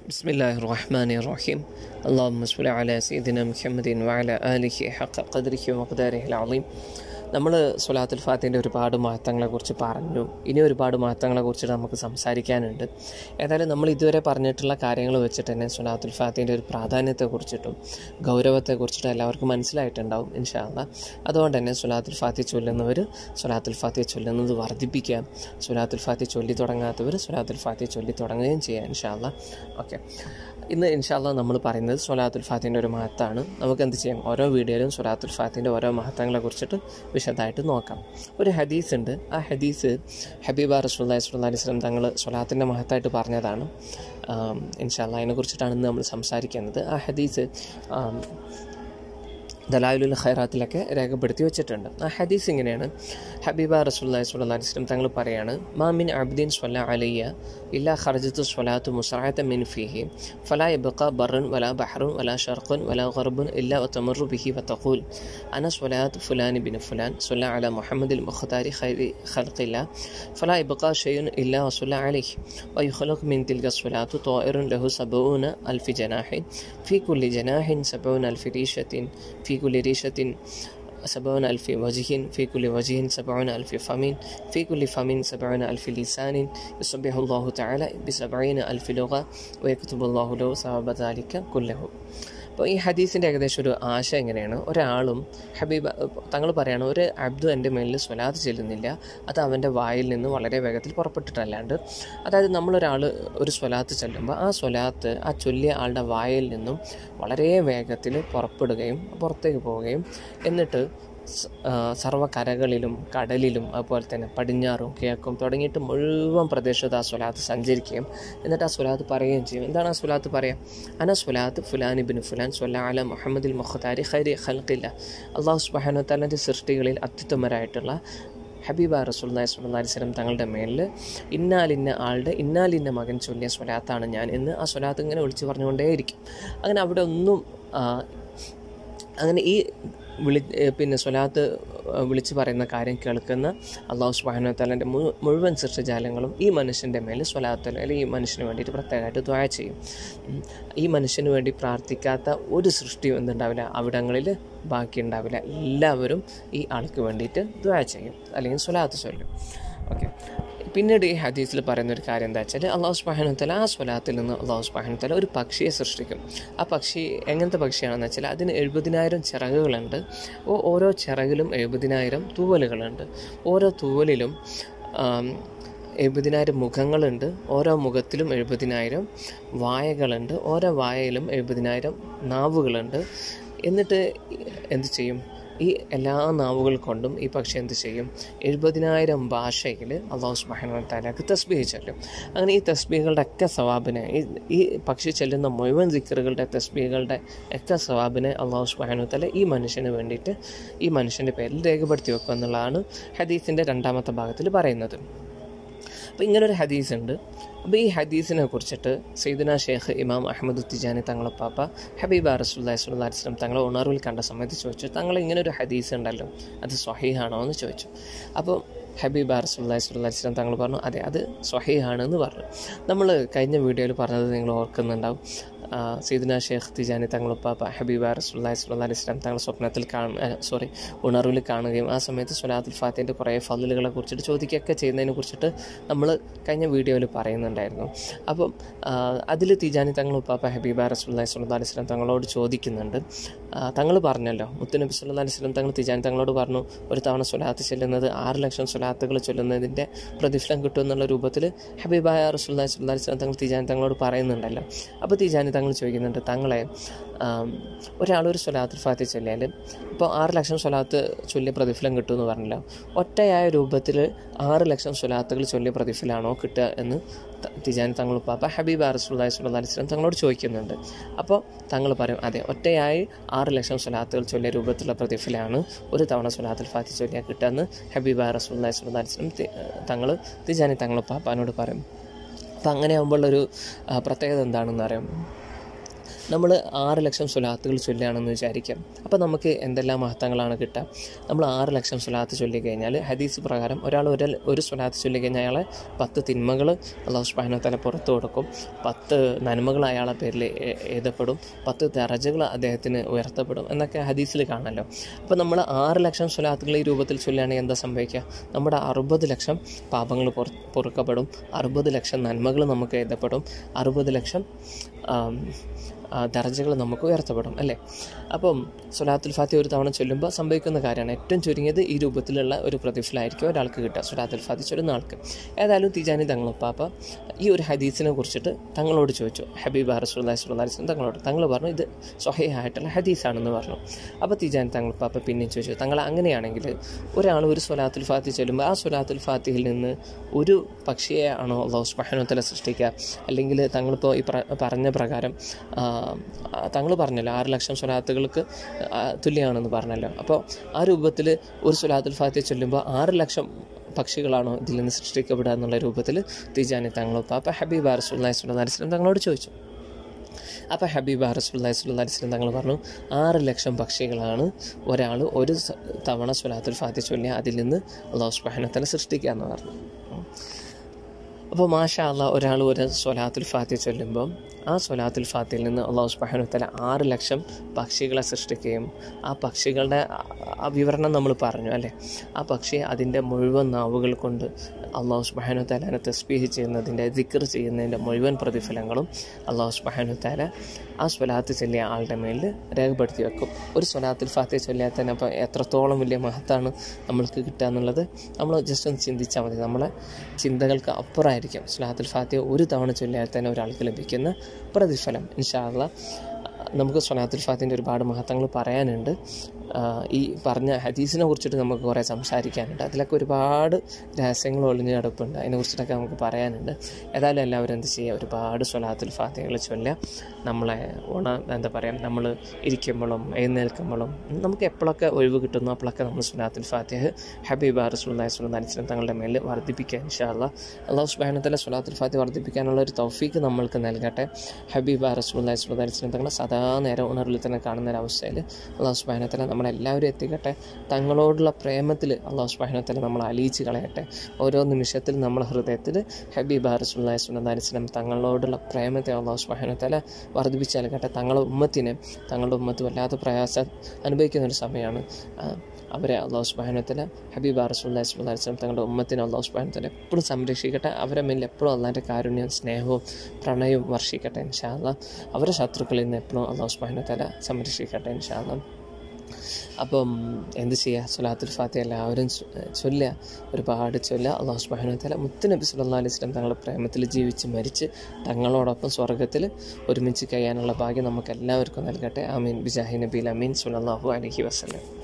بسم الله الرحمن الرحيم اللهم صل على سيدنا محمد وعلى آله حق قدره ومقداره العظيم നമ്മൾ സ്വലാത്തുൽ ഫാത്തിൻ്റെ ഒരുപാട് മഹത്വങ്ങളെക്കുറിച്ച് പറഞ്ഞു ഇനി ഒരുപാട് മഹത്വങ്ങളെക്കുറിച്ച് നമുക്ക് സംസാരിക്കാനുണ്ട് ഏതായാലും നമ്മൾ ഇതുവരെ പറഞ്ഞിട്ടുള്ള കാര്യങ്ങൾ വെച്ചിട്ട് തന്നെ സ്വലാത്തുൽ ഫാത്തിൻ്റെ ഒരു പ്രാധാന്യത്തെക്കുറിച്ചിട്ടും ഗൗരവത്തെക്കുറിച്ചിട്ടും എല്ലാവർക്കും മനസ്സിലായിട്ടുണ്ടാവും ഇൻഷാല്ല അതുകൊണ്ട് തന്നെ സ്വലാത്തുൽ ഫാത്തി ചൊല്ലുന്നവർ സ്വലാത്തുൽ ഫാത്തി ചൊല്ലുന്നത് വർദ്ധിപ്പിക്കുക സ്വലാത്തുൽ ഫാത്തി ചൊല്ലി തുടങ്ങാത്തവർ സ്വലാത്തുൽ ഫാത്തി ചൊല്ലി തുടങ്ങുകയും ചെയ്യുക ഇൻഷാല്ല ഓക്കെ ഇന്ന് ഇൻഷാല്ല നമ്മൾ പറയുന്നത് സ്വലാത്തുൽ ഫാത്തിൻ്റെ ഒരു മഹത്താണ് നമുക്ക് എന്ത് ചെയ്യാം ഓരോ വീഡിയോയിലും സ്വലാത്തുൽ ഫാത്തിൻ്റെ ഓരോ മഹത്വങ്ങളെ കുറിച്ചിട്ട് വിശദമായിട്ട് നോക്കാം ഒരു ഹദീസ് ഉണ്ട് ആ ഹദീസ് ഹബീബ റസൂല്ലാ സ്വല്ലാ അലൈഹി സ്വലം തങ്ങൾ സ്വലാത്തിൻ്റെ മഹത്തായിട്ട് പറഞ്ഞതാണ് ഇൻഷാല്ല അതിനെക്കുറിച്ചിട്ടാണ് ഇന്ന് നമ്മൾ സംസാരിക്കുന്നത് ആ ഹദീസ് ആം, ദലാലുൽ ഖൈറാത്തിലൊക്കെ രേഖപ്പെടുത്തി വെച്ചിട്ടുണ്ട് ആ ഹദീസ് ഇങ്ങനെയാണ് ഹബീബ റസൂല്ലാ സ്വല്ലാ അലൈഹി സ്വലം തങ്ങൾ പറയാണ് മാമിൻ അബ്ദീൻ സ്വല്ല അലയ്യ ഇല്ലാ ഖർജത്തു സ്വലാത്തു മുസറാത്ത മിൻ ഫിഹി ഫലാ യബ്ഖ ബറൻ വലാ ബഹറുൻ വലാ ഷർഖുൻ വലാ ഗർബുൻ ഇല്ലാ വതമറു ബിഹി വതഖൂൽ അന സ്വലാത്ത് ഫുലാൻ ബിൻ ഫുലാൻ സ്വല്ല അല മുഹമ്മദ് മുഖ്താരി ഖൈരി ഖൽഖില്ല ഫലാ യബ്ഖ ഷൈഉൻ ഇല്ലാ വസല്ല അലൈഹി ويخلق من تلك الصلاة طائر له سبعون ألف جناح في كل جناح سبعون ألف ريشة في كل ريشة سبعون ألف وجه في كل وجه سبعون ألف فم في كل فم سبعون ألف لسان يسبح الله تعالى بسبعين ألف لغة ويكتب الله له ثواب ذلك كله അപ്പോൾ ഈ ഹദീസിൻ്റെ ഏകദേശം ഒരു ആശ എങ്ങനെയാണ് ഒരാളും ഹബീബ തങ്ങൾ പറയാണ് ഒരു അബ്ദു എൻ്റെ മേലിൽ സ്വലാത്ത് ചെല്ലുന്നില്ല അത് അവൻ്റെ വായിൽ നിന്ന് വളരെ വേഗത്തിൽ പുറപ്പെട്ടിട്ടല്ലാണ്ട് അതായത് നമ്മളൊരാൾ ഒരു സ്വലാത്ത് ചെല്ലുമ്പോൾ ആ സ്വലാത്ത് ആ ചൊല്ലിയ ആളുടെ വായിൽ നിന്നും വളരെ വേഗത്തിൽ പുറപ്പെടുകയും പുറത്തേക്ക് പോവുകയും എന്നിട്ട് സ- ആ, സർവ്വകരകളിലും കടലിലും അതുപോലെ തന്നെ പടിഞ്ഞാറും കിഴക്കും തുടങ്ങിയിട്ട് മുഴുവൻ പ്രദേശത്ത് ആ സ്വലാത്ത് സഞ്ചരിക്കുകയും എന്നിട്ട് ആ സ്വലാത്ത് പറയുകയും ചെയ്യും എന്താണ് ആ സ്വലാത്ത് പറയുക അന സ്വലാത്ത് ഫുലാൻ ഇബിൻ ഫുലാൻ സ്വല്ല അല മുഹമ്മദിൽ മുഖ്താരി ഖൈരി ഖൽഖില്ല അള്ളാഹു സുബാനു തലൻ്റെ സൃഷ്ടികളിൽ അത്യുത്തമരായിട്ടുള്ള ഹബീബ റസൂല്ലാ സ്വല്ലാ അലിസ്ലം തങ്ങളുടെ മേലിൽ ഇന്നാലിന്ന ആളുടെ ഇന്നാലിന്ന മകൻ ചൊല്ലിയ സ്വലാത്താണ് ഞാൻ എന്ന് ആ സ്വലാത്ത് ഇങ്ങനെ വിളിച്ചു പറഞ്ഞുകൊണ്ടേയിരിക്കും അങ്ങനെ അവിടെ ഒന്നും ആ, അങ്ങനെ ഈ വിളി ഏ, പിന്നെ സ്വലാത്ത് ആ, വിളിച്ച് പറയുന്ന കാര്യം കേൾക്കുന്ന അള്ളാഹു സുബാനു താലൻ്റെ മുഴുവൻ സൃഷ്ടജാലങ്ങളും ഈ മനുഷ്യൻ്റെ മേൽ സ്വലാത്ത് അല്ലെങ്കിൽ ഈ മനുഷ്യന് വേണ്ടിയിട്ട് പ്രത്യേകമായിട്ട് ദ്വാ ചെയ്യും ഉം. ഈ മനുഷ്യന് വേണ്ടി പ്രാർത്ഥിക്കാത്ത ഒരു സൃഷ്ടിയും എന്തുണ്ടാവില്ല അവിടങ്ങളിൽ ബാക്കി ഉണ്ടാവില്ല എല്ലാവരും ഈ ആൾക്ക് വേണ്ടിയിട്ട് ദ്വാ ചെയ്യും അല്ലെങ്കിൽ സ്വലാത്ത് ചൊല്ലും ഓക്കെ പിന്നീട് ഈ ഹദീസിൽ പറയുന്ന ഒരു കാര്യം എന്താ വെച്ചാൽ അള്ളാഹു സുബാഹനുത്തല ആ സ്വലാത്തിൽ നിന്ന് അള്ളാഹു സുബാഹനുത്തല ഒരു പക്ഷിയെ സൃഷ്ടിക്കും ആ പക്ഷി എങ്ങനത്തെ പക്ഷിയാണെന്ന് വെച്ചാൽ അതിന് എഴുപതിനായിരം ചിറകുകളുണ്ട് ഓ ഓരോ ചിറകിലും എഴുപതിനായിരം തൂവലുകളുണ്ട് ഓരോ തൂവലിലും ആം, എഴുപതിനായിരം മുഖങ്ങളുണ്ട് ഓരോ മുഖത്തിലും എഴുപതിനായിരം വായകളുണ്ട് ഓരോ വായയിലും എഴുപതിനായിരം നാവുകളുണ്ട് എന്നിട്ട് എന്ത് ചെയ്യും ഈ എല്ലാ നാവുകൾ കൊണ്ടും ഈ പക്ഷി എന്ത് ചെയ്യും എഴുപതിനായിരം ഭാഷയിൽ അള്ളാഹു സുബാനു താലാക്ക് തസ്ബീഹ് ചൊല്ലും അങ്ങനെ ഈ തസ്ബീഹുകളുടെ ഒക്കെ സവാബിനെ ഈ ഈ പക്ഷി ചെല്ലുന്ന മുഴുവൻ ദിക്കറുകളുടെ തസ്ബീഹുകളുടെ ഒക്കെ സവാബിനെ അള്ളാഹു സുബാനു താല ഈ മനുഷ്യന് വേണ്ടിയിട്ട് ഈ മനുഷ്യൻ്റെ പേരിൽ രേഖപ്പെടുത്തി വെക്കുക എന്നുള്ളതാണ് ഹദീസിൻ്റെ രണ്ടാമത്തെ ഭാഗത്തിൽ പറയുന്നത് അപ്പോൾ ഇങ്ങനൊരു ഹദീസ് ഉണ്ട് അപ്പോൾ ഈ ഹദീസിനെ കുറിച്ചിട്ട് സൈദുന ഷേഖ് ഇമാം അഹമ്മദ് തിജാനി തങ്ങളപ്പാപ്പ ഹബീബ റസൂല്ലാ സ്വല്ലാ വസ്ലം തങ്ങളെ ഉണർവിൽ കണ്ട സമയത്ത് ചോദിച്ചു തങ്ങൾ ഇങ്ങനെ ഒരു ഹദീസ് ഉണ്ടല്ലോ അത് സ്വഹീഹാണോ എന്ന് ചോദിച്ചു അപ്പോൾ ഹബീബ റസൂല്ലാ സ്വല്ലാ വസ്ലം തങ്ങൾ പറഞ്ഞു അതെ അത് സ്വഹീഹാണെന്ന് പറഞ്ഞു നമ്മൾ കഴിഞ്ഞ വീഡിയോയിൽ പറഞ്ഞത് നിങ്ങൾ ഓർക്കുന്നുണ്ടാവും ആ, സീദുന ഷേഖ് തിജാനി തങ്ങളുപ്പാപ്പ ഹബീബ റസൂല്ലാ സ്വല്ലാ അലൈഹി സ്വലം തങ്ങൾ സ്വപ്നത്തിൽ കാണ സോറി ഉണർവിൽ കാണുകയും ആ സമയത്ത് സ്വലാത്തുൽ ഫാത്തിൻ്റെ കുറേ ഫضലുകളെ കുറിച്ചിട്ട് ചോദിക്കുകയൊക്കെ ചെയ്യുന്നതിനെ കുറിച്ചിട്ട് നമ്മൾ കഴിഞ്ഞ വീഡിയോയിൽ പറയുന്നുണ്ടായിരുന്നു അപ്പം അതിൽ തിജാനി തങ്ങളുപ്പാപ്പ ഹബീബ റസൂല്ലാ സ്വല്ലാ അലൈഹി സ്വലം തങ്ങളോട് ചോദിക്കുന്നുണ്ട് ആ, തങ്ങൾ പറഞ്ഞല്ലോ മുത്തുനബി സല്ലാ അലൈഹി സ്വലം തങ്ങൾ തിജാനി തങ്ങളോട് പറഞ്ഞു ഒരു തവണ സ്വലാത്ത് ചെല്ലുന്നത് ആറ് ലക്ഷം സ്വലാത്തുകൾ ചൊല്ലുന്നതിൻ്റെ പ്രതിഫലം കിട്ടും എന്നുള്ള രൂപത്തിൽ ഹബീബായ റസൂല്ലാ സ്വല്ലാ അലൈഹി സ്വലം തങ്ങൾ തിജാനി തങ്ങളോട് പറയുന്നുണ്ടല്ലോ അപ്പോൾ തിജാനി തങ്ങൾ ചോദിക്കുന്നുണ്ട് തങ്ങളെ ആം, ഒരാളൊരു സ്വലാത്തുൽ ഫാത്തി ചൊല്ലിയാൽ ഇപ്പോൾ ആറ് ലക്ഷം സ്വലാത്ത് ചൊല്ലിയ പ്രതിഫലം കിട്ടുമെന്ന് പറഞ്ഞല്ലോ ഒറ്റയായ രൂപത്തിൽ ആറ് ലക്ഷം സ്വലാത്തുകൾ ചൊല്ലിയ പ്രതിഫലമാണോ കിട്ടുക എന്ന് ത- തിജാനി തങ്ങൾ പാപ്പ ഹബീബ് റസൂല്ലാഹി സ്വല്ലല്ലാഹി അലൈഹി വസല്ലം തങ്ങളോട് ചോദിക്കുന്നുണ്ട് അപ്പോൾ തങ്ങൾ പറയും അതെ ഒറ്റയായി ആറ് ലക്ഷം സ്വലാത്തുകൾ ചൊല്ലിയ രൂപത്തിലുള്ള പ്രതിഫലമാണ് ഒരു തവണ സ്വലാത്തുൽ ഫാത്തി ചൊല്ലിയാൽ കിട്ടുക എന്ന് ഹബീബ് റസൂല്ലാഹി സ്വല്ലല്ലാഹി അലൈഹി വസല്ലം തങ്ങൾ തിജാനി തങ്ങൾ പാപ്പാനോട് പറയും അപ്പം അങ്ങനെ ആകുമ്പോഴുള്ളൊരു ആ, പ്രത്യേകത എന്താണെന്ന് അറിയാം നമ്മൾ ആറ് ലക്ഷം സ്വലാത്തുകൾ ചൊല്ലുകയാണെന്ന് വിചാരിക്കാം അപ്പോൾ നമുക്ക് എന്തെല്ലാം മഹത്വങ്ങളാണ് കിട്ടുക നമ്മൾ ആറ് ലക്ഷം സ്വലാത്ത് ചൊല്ലി കഴിഞ്ഞാൽ ഹദീസ് പ്രകാരം ഒരാൾ ഒരു ഒരു സ്വലാത്ത് ചൊല്ലി കഴിഞ്ഞാൽ അയാളെ പത്ത് തിന്മകൾ അള്ളാഹു സുബ്ഹാനഹു തല പുറത്തു കൊടുക്കും പത്ത് നന്മകൾ അയാളെ പേരിൽ എ- എഴുതപ്പെടും പത്ത് ദറജകൾ അദ്ദേഹത്തിന് ഉയർത്തപ്പെടും എന്നൊക്കെ ഹദീസിൽ കാണല്ലോ അപ്പോൾ നമ്മൾ ആറ് ലക്ഷം സ്വലാത്തുകൾ ഈ രൂപത്തിൽ ചൊല്ലുകയാണെങ്കിൽ എന്താ സംഭവിക്കുക നമ്മുടെ അറുപത് ലക്ഷം പാപങ്ങൾ പൊറ പൊറുക്കപ്പെടും അറുപത് ലക്ഷം നന്മകൾ നമുക്ക് എഴുതപ്പെടും അറുപത് ലക്ഷം ആം, ആ, ദർജകൾ നമുക്ക് ഉയർത്തപ്പെടും അല്ലേ അപ്പം സുലാത്തുൽ ഫാത്തി ഒരു തവണ ചൊല്ലുമ്പോൾ സംഭവിക്കുന്ന കാര്യമാണ് ഏറ്റവും ചുരുങ്ങിയത് ഈ രൂപത്തിലുള്ള ഒരു പ്രതിഫലമായിരിക്കും ഒരാൾക്ക് കിട്ടുക സുലാത്തുൽ ഫാത്തി ചൊല്ലുന്ന ആൾക്ക് ഏതായാലും തിജാനി തങ്ങളുപ്പാപ്പ ഈ ഒരു ഹദീസിനെ കുറിച്ചിട്ട് തങ്ങളോട് ചോദിച്ചു ഹബീബ് റസൂല്ലാ സുല്ലാസ്ലം തങ്ങളോട് തങ്ങൾ പറഞ്ഞു ഇത് സ്വഹയായിട്ടുള്ള ഹദീസാണെന്ന് പറഞ്ഞു അപ്പോൾ തിജാനി തങ്ങളുപ്പാപ്പ പിന്നെയും ചോദിച്ചു തങ്ങൾ അങ്ങനെയാണെങ്കിൽ ഒരാൾ ഒരു സ്വലാത്തുൽ ഫാത്തി ചൊല്ലുമ്പോൾ ആ സ്വലാത്തുൽ ഫാത്തിയിൽ നിന്ന് ഒരു പക്ഷിയെ ആണോ അള്ളാഹു സുബ്ഹാനഹു തല സൃഷ്ടിക്കുക അല്ലെങ്കിൽ തങ്ങളിപ്പോൾ ഈ പ്ര- പറഞ്ഞ പ്രകാരം തങ്ങൾ പറഞ്ഞല്ലോ ആറ് ലക്ഷം സ്വലാത്തുകൾക്ക് ആ, തുല്യമാണെന്ന് പറഞ്ഞല്ലോ അപ്പോൾ ആ രൂപത്തിൽ ഒരു സ്വലാത്തുൽ ഫാത്തി ചൊല്ലുമ്പോൾ ആറ് ലക്ഷം പക്ഷികളാണോ ഇതിൽ നിന്ന് സൃഷ്ടിക്കപ്പെടുക എന്നുള്ള രൂപത്തിൽ തിജാനി തങ്ങളൊപ്പം അപ്പോൾ ഹബീബ് റസൂല്ലാഹി സ്വല്ലല്ലാഹി അലൈഹി വസല്ലം തങ്ങളോട് ചോദിച്ചു അപ്പോൾ ഹബീബ് റസൂല്ലാഹി സ്വല്ലല്ലാഹി അലൈഹി വസല്ലം തങ്ങൾ പറഞ്ഞു ആറ് ലക്ഷം പക്ഷികളാണ് ഒരാൾ ഒരു സ- തവണ സ്വലാത്തുൽ ഫാത്തി ചൊല്ലിയ അതിൽ നിന്ന് അള്ളാഹു സുബ്ഹാനഹു വ തആല സൃഷ്ടിക്കുക എന്ന് പറഞ്ഞു അപ്പോൾ മാഷാ അള്ളാഹ് ഒരാൾ ഒരു സ്വലാത്തുൽ ഫാത്തി ചൊല്ലുമ്പം ആ സ്വലാത്തുൽ ഫാത്തിയിൽ നിന്ന് അള്ളാഹു സുബ്ഹാനഹു വ തആല ആറ് ലക്ഷം പക്ഷികളെ സൃഷ്ടിക്കുകയും ആ പക്ഷികളുടെ ആ- ആ വിവരണം നമ്മൾ പറഞ്ഞു അല്ലേ ആ പക്ഷി അതിൻ്റെ മുഴുവൻ നാവുകൾ കൊണ്ട് അള്ളാഹു സുബ്ഹാനഹു വ തആലനെ തസ്ബീഹ് ചെയ്യുന്നതിൻ്റെ ദിക്ർ ചെയ്യുന്നതിൻ്റെ മുഴുവൻ പ്രതിഫലങ്ങളും അള്ളാഹു സുബ്ഹാനഹു വ തആല ആ സ്വലാത്ത് ചൊല്ലിയ ആളുടെ മേലിൽ രേഖപ്പെടുത്തി വെക്കും ഒരു സ്വലാത്തുൽ ഫാത്തി ചൊല്ലിയാൽ തന്നെ അപ്പോൾ എത്രത്തോളം വലിയ മഹത്താണ് നമ്മൾക്ക് കിട്ടുക എന്നുള്ളത് നമ്മൾ ജസ്റ്റ് ഒന്ന് ചിന്തിച്ചാൽ മതി നമ്മളെ ചിന്തകൾക്ക് അപ്പുറമായിരിക്കും സ്വലാത്തുൽ ഫാത്തിയ ഒരു തവണ ചൊല്ലിയാൽ തന്നെ ഒരാൾക്ക് ലഭിക്കുന്ന പ്രതിഫലം ഇൻഷാല്ല നമുക്ക് സ്വലാത്തുൽ ഫാത്തിൻ്റെ ഒരുപാട് മഹത്വങ്ങൾ പറയാനുണ്ട് ആ, ഈ പറഞ്ഞ ഹദീസിനെ കുറിച്ചിട്ട് നമുക്ക് കുറേ സംസാരിക്കാനുണ്ട് അതിലൊക്കെ ഒരുപാട് രഹസ്യങ്ങൾ ഒളിഞ്ഞ് കിടപ്പുണ്ട് അതിനെക്കുറിച്ചിട്ടൊക്കെ നമുക്ക് പറയാനുണ്ട് ഏതായാലും എല്ലാവരും എന്ത് ചെയ്യുക ഒരുപാട് സ്വലാത്തുൽ ഫാത്തിഹകൾ ചൊല്ലുക നമ്മളെ ഉണ എന്താ പറയുക നമ്മൾ ഇരിക്കുമ്പോഴും എഴുന്നേൽക്കുമ്പോഴും നമുക്ക് എപ്പോഴൊക്കെ ഒഴിവ് കിട്ടുന്നു അപ്പോഴൊക്കെ നമ്മൾ സ്വലാത്തുൽ ഫാത്തിഹ് ഹബീബ് റസൂല്ലാഹി സ്വല്ലല്ലാഹി അലൈഹി വസല്ലം തങ്ങളുടെ മേൽ വർദ്ധിപ്പിക്കുക ഇൻഷാല്ല അള്ളാഹു സുബ്ഹാനഹു തആല സ്വലാത്തുൽ ഫാത്തിഹ വർദ്ധിപ്പിക്കാനുള്ള ഒരു തൗഫീക്ക് നമ്മൾക്ക് നൽകട്ടെ ഹബീബ് റസൂല്ലാഹി സ്വല്ലല്ലാഹി അലൈഹി വസല്ലം തങ്ങളെ സദാ നേരം ഉണർവിൽ തന്നെ കാണുന്ന ഒരു അവസ്ഥയിൽ അള്ളാഹു സുബ്ഹാനഹു തആല നമ്മളെല്ലാവരും എത്തിക്കട്ടെ തങ്ങളോടുള്ള പ്രേമത്തിൽ അള്ളാഹു സുബ്ഹാനഹു തആല നമ്മൾ അലിയിച്ച് കളയട്ടെ ഓരോ നിമിഷത്തിൽ നമ്മുടെ ഹൃദയത്തിൽ ഹബീബ് റസൂല്ലാഹി സ്വല്ലല്ലാഹി അലൈഹി വസല്ലം തങ്ങളോടുള്ള പ്രേമത്തെ അള്ളാഹു സുബ്ഹാനഹു തആല വർദ്ധിപ്പിച്ച് നൽകട്ടെ തങ്ങളുടെ ഉമ്മത്തിന് തങ്ങളുടെ ഉമ്മത്ത് വല്ലാത്ത പ്രയാസം അനുഭവിക്കുന്ന ഒരു സമയമാണ് ആ, അവരെ അള്ളാഹു സുബാനത്തിൽ ഹബീബ് റസൂല്ലാ സ്വല്ലല്ലാഹി അലൈഹി വസല്ലം തങ്ങളുടെ ഉമ്മത്തിനെ അള്ളാഹു സുബാനത്തിൽ എപ്പോഴും സംരക്ഷിക്കട്ടെ അവരെ മേലിൽ എപ്പോഴും അള്ളാഹിൻ്റെ കാരുണ്യവും സ്നേഹവും പ്രണയവും വർഷിക്കട്ടെ ഇൻഷാല്ല അവരെ ശത്രുക്കളിൽ നിന്ന് എപ്പോഴും അള്ളാഹു സുബാനത്തല സംരക്ഷിക്കട്ടെ ഇൻഷാല്ല അപ്പം എന്ത് ചെയ്യുക സ്വലാത്തുൽ ഫാത്തി എല്ലാവരും ചൊ- ചൊല്ലുക ഒരുപാട് ചൊല്ലുക അള്ളാഹു സുബ്ഹാനഹു വതആല മുത്തുനബി സല്ലല്ലാഹു അലൈഹി വസല്ലം തങ്ങളുടെ പ്രേമത്തിൽ ജീവിച്ച് മരിച്ച് തങ്ങളോടൊപ്പം സ്വർഗ്ഗത്തിൽ ഒരുമിച്ച് കഴിയാനുള്ള ഭാഗ്യം നമുക്ക് എല്ലാവർക്കും നൽകട്ടെ ആമീൻ ബിജാഹി നബീൽ അമീൻ സുല്ലല്ലാഹു അലൈഹി വസല്ലം